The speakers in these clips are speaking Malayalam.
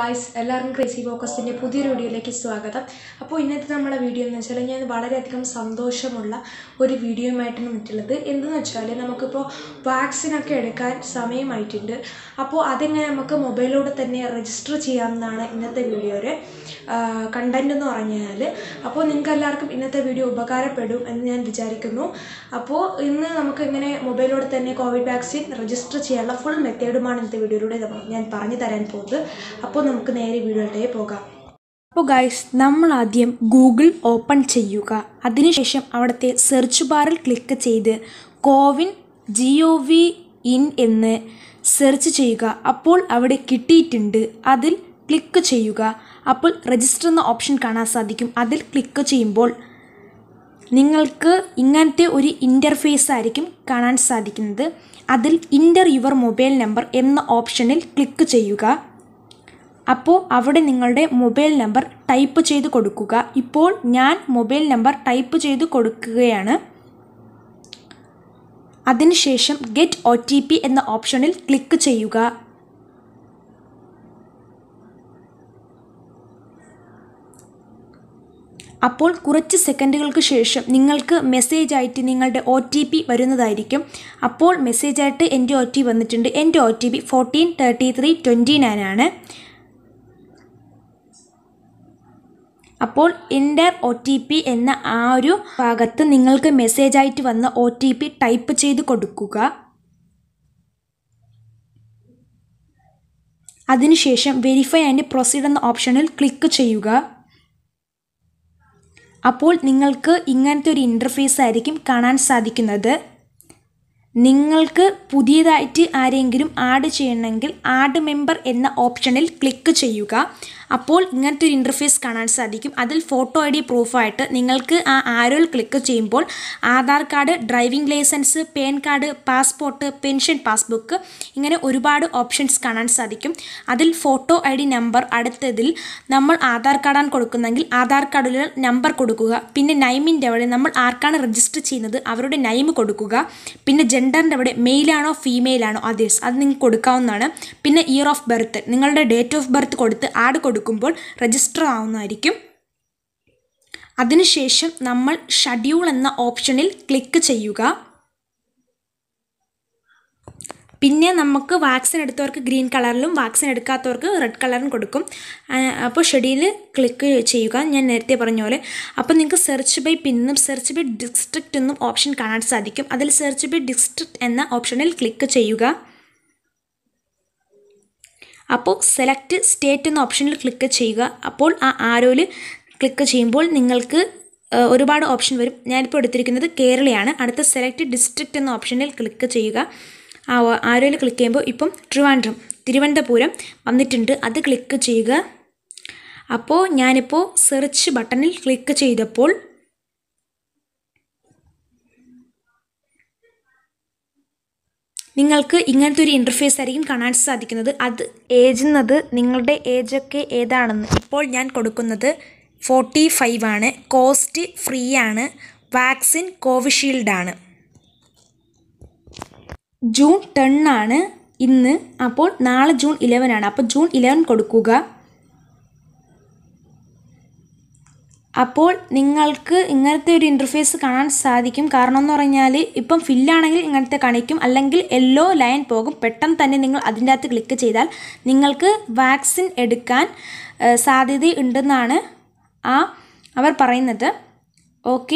ഗായ്സ് എല്ലാവർക്കും ക്രേസി ഫോക്കസിൻ്റെ പുതിയൊരു വീഡിയോയിലേക്ക് സ്വാഗതം അപ്പോൾ ഇന്നത്തെ നമ്മളെ വീഡിയോ എന്ന് വെച്ചാൽ ഞാൻ വളരെയധികം സന്തോഷമുള്ള ഒരു വീഡിയോയുമായിട്ടാണ് വന്നിട്ടുള്ളത് എന്തെന്ന് വെച്ചാൽ നമുക്കിപ്പോൾ വാക്സിനൊക്കെ എടുക്കാൻ സമയമായിട്ടുണ്ട് അപ്പോൾ അതെങ്ങനെ നമുക്ക് മൊബൈലിലൂടെ തന്നെ രജിസ്റ്റർ ചെയ്യാമെന്നാണ് ഇന്നത്തെ വീഡിയോയിൽ കണ്ടൻറ് എന്ന് പറഞ്ഞാൽ അപ്പോൾ നിങ്ങൾക്ക് എല്ലാവർക്കും ഇന്നത്തെ വീഡിയോ ഉപകാരപ്പെടും എന്ന് ഞാൻ വിചാരിക്കുന്നു അപ്പോൾ ഇന്ന് നമുക്ക് ഇങ്ങനെ മൊബൈലിലൂടെ തന്നെ കോവിഡ് വാക്സിൻ രജിസ്റ്റർ ചെയ്യാനുള്ള ഫുൾ മെത്തേഡുമാണ് ഇന്നത്തെ വീഡിയോയിലൂടെ നമ്മ- ഞാൻ പറഞ്ഞു തരാൻ പോകുന്നത് അപ്പോൾ നമുക്ക് നേരെ വീഡിയോയിലേക്ക് പോകാം അപ്പോൾ ഗൈസ് നമ്മൾ ആദ്യം ഗൂഗിൾ ഓപ്പൺ ചെയ്യുക അതിനുശേഷം അവിടുത്തെ സെർച്ച് ബാറിൽ ക്ലിക്ക് ചെയ്ത് CoWIN G O V in എന്ന് സെർച്ച് ചെയ്യുക അപ്പോൾ അവിടെ കിട്ടിയിട്ടുണ്ട് അതിൽ ക്ലിക്ക് ചെയ്യുക അപ്പോൾ രജിസ്റ്റർ എന്ന ഓപ്ഷൻ കാണാൻ സാധിക്കും അതിൽ ക്ലിക്ക് ചെയ്യുമ്പോൾ നിങ്ങൾക്ക് ഇങ്ങനത്തെ ഒരു ഇൻ്റർഫേസ് ആയിരിക്കും കാണാൻ സാധിക്കുന്നത് അതിൽ ഇൻ്റർ യുവർ മൊബൈൽ നമ്പർ എന്ന ഓപ്ഷനിൽ ക്ലിക്ക് ചെയ്യുക അപ്പോൾ അവിടെ നിങ്ങളുടെ മൊബൈൽ നമ്പർ ടൈപ്പ് ചെയ്ത് കൊടുക്കുക ഇപ്പോൾ ഞാൻ മൊബൈൽ നമ്പർ ടൈപ്പ് ചെയ്ത് കൊടുക്കുകയാണ് അതിനുശേഷം ഗെറ്റ് ഒ ടി പി എന്ന ഓപ്ഷനിൽ ക്ലിക്ക് ചെയ്യുക അപ്പോൾ കുറച്ച് സെക്കൻഡുകൾക്ക് ശേഷം നിങ്ങൾക്ക് മെസ്സേജ് ആയിട്ട് നിങ്ങളുടെ ഒ ടി പി വരുന്നതായിരിക്കും അപ്പോൾ മെസ്സേജ് ആയിട്ട് എൻ്റെ ഒ ടി വന്നിട്ടുണ്ട് എൻ്റെ O T P fourteen thirty three twenty nine ആണ് അപ്പോൾ എൻ്റെ ഒ ടി പി എന്ന ആ ഒരു ഭാഗത്ത് നിങ്ങൾക്ക് മെസ്സേജ് ആയിട്ട് വന്ന ഒ ടി പി ടൈപ്പ് ചെയ്ത് കൊടുക്കുക അതിനുശേഷം വെരിഫൈ ആൻഡ് പ്രൊസീഡ് എന്ന ഓപ്ഷനിൽ ക്ലിക്ക് ചെയ്യുക അപ്പോൾ നിങ്ങൾക്ക് ഇങ്ങനത്തെ ഒരു ഇൻ്റർഫേസ് ആയിരിക്കും കാണാൻ സാധിക്കുന്നത് നിങ്ങൾക്ക് പുതിയതായിട്ട് ആരെങ്കിലും ആഡ് ചെയ്യണമെങ്കിൽ ആഡ് മെമ്പർ എന്ന ഓപ്ഷനിൽ ക്ലിക്ക് ചെയ്യുക അപ്പോൾ ഇങ്ങനത്തെ ഒരു ഇൻ്റർഫേസ് കാണാൻ സാധിക്കും അതിൽ ഫോട്ടോ ഐ ഡി പ്രൂഫായിട്ട് നിങ്ങൾക്ക് ആ ആരോയിൽ ക്ലിക്ക് ചെയ്യുമ്പോൾ Aadhaar card driving licence PAN card passport pension passbook ഇങ്ങനെ ഒരുപാട് ഓപ്ഷൻസ് കാണാൻ സാധിക്കും അതിൽ ഫോട്ടോ ഐ ഡി നമ്പർ അടുത്തതിൽ നമ്മൾ ആധാർ കാർഡാണ് കൊടുക്കുന്നതെങ്കിൽ ആധാർ കാർഡിൽ നമ്പർ കൊടുക്കുക പിന്നെ നൈമിൻ്റെ അവിടെ നമ്മൾ ആർക്കാണ് രജിസ്റ്റർ ചെയ്യുന്നത് അവരുടെ നൈം കൊടുക്കുക പിന്നെ ജെൻഡറിൻ്റെ അവിടെ മെയിലാണോ ഫീമെയിലാണോ അതേഴ്സ് അത് നിങ്ങൾക്ക് കൊടുക്കാവുന്നതാണ് പിന്നെ ഇയർ ഓഫ് ബർത്ത് നിങ്ങളുടെ ഡേറ്റ് ഓഫ് ബർത്ത് കൊടുത്ത് ആഡ് കൊടുക്കുമ്പോൾ രജിസ്റ്റർ ആവുന്നതായിരിക്കും അതിനുശേഷം നമ്മൾ ഷെഡ്യൂൾ എന്ന ഓപ്ഷനിൽ ക്ലിക്ക് ചെയ്യുക പിന്നെ നമുക്ക് വാക്സിൻ എടുത്തവർക്ക് ഗ്രീൻ കളറിലും വാക്സിൻ എടുക്കാത്തവർക്ക് റെഡ് കളറും കൊടുക്കും ആ, അപ്പോൾ ഷെഡ്യൂൾ ക്ലിക്ക് ചെയ്യുക ഞാൻ നേരത്തെ പറഞ്ഞ പോലെ അപ്പോൾ നിങ്ങൾക്ക് സെർച്ച് ബൈ പിന്നും സെർച്ച് ബൈ ഡിസ്ട്രിക്റ്റ് എന്നും ഓപ്ഷൻ കാണാൻ സാധിക്കും അതിൽ സെർച്ച് ബൈ ഡിസ്ട്രിക്റ്റ് എന്ന ഓപ്ഷനിൽ ക്ലിക്ക് ചെയ്യുക അപ്പോൾ സെലക്ട് സ്റ്റേറ്റ് എന്ന ഓപ്ഷനിൽ ക്ലിക്ക് ചെയ്യുക അപ്പോൾ ആ ആരോയിൽ ക്ലിക്ക് ചെയ്യുമ്പോൾ നിങ്ങൾക്ക് ആ, ഒരുപാട് ഓപ്ഷൻ വരും ഞാനിപ്പോൾ എടുത്തിരിക്കുന്നത് കേരളയാണ് അടുത്ത സെലക്ട് ഡിസ്ട്രിക്റ്റ് എന്ന ഓപ്ഷനിൽ ക്ലിക്ക് ചെയ്യുക ആ ആരോയിൽ ക്ലിക്ക് ചെയ്യുമ്പോൾ ഇപ്പം ട്രിവാൻഡ്രം തിരുവനന്തപുരം വന്നിട്ടുണ്ട് അത് ക്ലിക്ക് ചെയ്യുക അപ്പോൾ ഞാനിപ്പോൾ സെർച്ച് ബട്ടണിൽ ക്ലിക്ക് ചെയ്തപ്പോൾ നിങ്ങൾക്ക് ഇങ്ങനത്തെ ഒരു ഇൻ്റർഫേസ് ആയിരിക്കും കാണാൻ സാധിക്കുന്നത് അത് ഏജ് എന്നത് നിങ്ങളുടെ ഏജൊക്കെ ഏതാണെന്ന് ഇപ്പോൾ ഞാൻ കൊടുക്കുന്നത് ഫോർട്ടി ഫൈവ് ആണ് കോസ്റ്റ് ഫ്രീ ആണ് വാക്സിൻ കോവിഷീൽഡ് ആണ് ജൂൺ ടെൻ ആണ് ഇന്ന് അപ്പോൾ നാളെ ജൂൺ ഇലവൻ ആണ് അപ്പോൾ ജൂൺ ഇലവൻ കൊടുക്കുക അപ്പോൾ നിങ്ങൾക്ക് ഇങ്ങനത്തെ ഒരു ഇൻ്റർഫേസ് കാണാൻ സാധിക്കും കാരണം എന്ന് പറഞ്ഞാൽ ഇപ്പം ഫില്ലാണെങ്കിൽ ഇങ്ങനത്തെ കാണിക്കും അല്ലെങ്കിൽ യെല്ലോ ലൈൻ പോകും പെട്ടെന്ന് തന്നെ നിങ്ങൾ അതിൻ്റെ അകത്ത് ക്ലിക്ക് ചെയ്താൽ നിങ്ങൾക്ക് വാക്സിൻ എടുക്കാൻ ഏഹ്, സാധ്യതയുണ്ടെന്നാണ് ആ അവർ പറയുന്നത് ഓക്കെ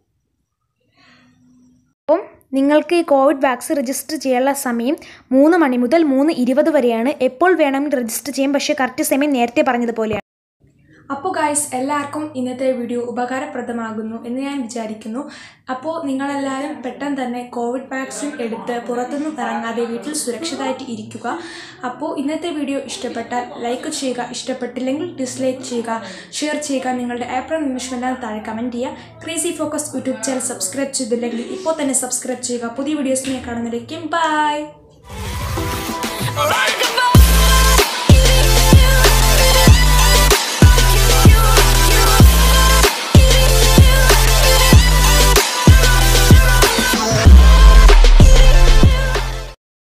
അപ്പം നിങ്ങൾക്ക് ഈ കോവിഡ് വാക്സിൻ രജിസ്റ്റർ ചെയ്യാനുള്ള സമയം മൂന്ന് മണി മുതൽ മൂന്ന് ഇരുപത് വരെയാണ് എപ്പോൾ വേണമെങ്കിൽ രജിസ്റ്റർ ചെയ്യാം പക്ഷേ കറക്റ്റ് സമയം നേരത്തെ പറഞ്ഞതുപോലെയാണ് അപ്പോൾ ഗായ്സ് എല്ലാവർക്കും ഇന്നത്തെ വീഡിയോ ഉപകാരപ്രദമാകുന്നു എന്ന് ഞാൻ വിചാരിക്കുന്നു അപ്പോൾ നിങ്ങളെല്ലാവരും പെട്ടെന്ന് തന്നെ കോവിഡ് വാക്സിൻ എടുത്ത് പുറത്തൊന്നും ഇറങ്ങാതെ വീട്ടിൽ സുരക്ഷിതമായിട്ട് ഇരിക്കുക അപ്പോൾ ഇന്നത്തെ വീഡിയോ ഇഷ്ടപ്പെട്ടാൽ ലൈക്ക് ചെയ്യുക ഇഷ്ടപ്പെട്ടില്ലെങ്കിൽ ഡിസ്ലൈക്ക് ചെയ്യുക ഷെയർ ചെയ്യുക നിങ്ങളുടെ അഭിപ്രായം നിമിഷമെല്ലാം താഴെ കമൻറ്റ് ചെയ്യുക Crazy Focus YouTube channel subscribe ചെയ്തില്ലെങ്കിൽ ഇപ്പോൾ തന്നെ സബ്സ്ക്രൈബ് ചെയ്യുക പുതിയ വീഡിയോസിനെ കാണുന്നതിലേക്കും ബൈ Alright,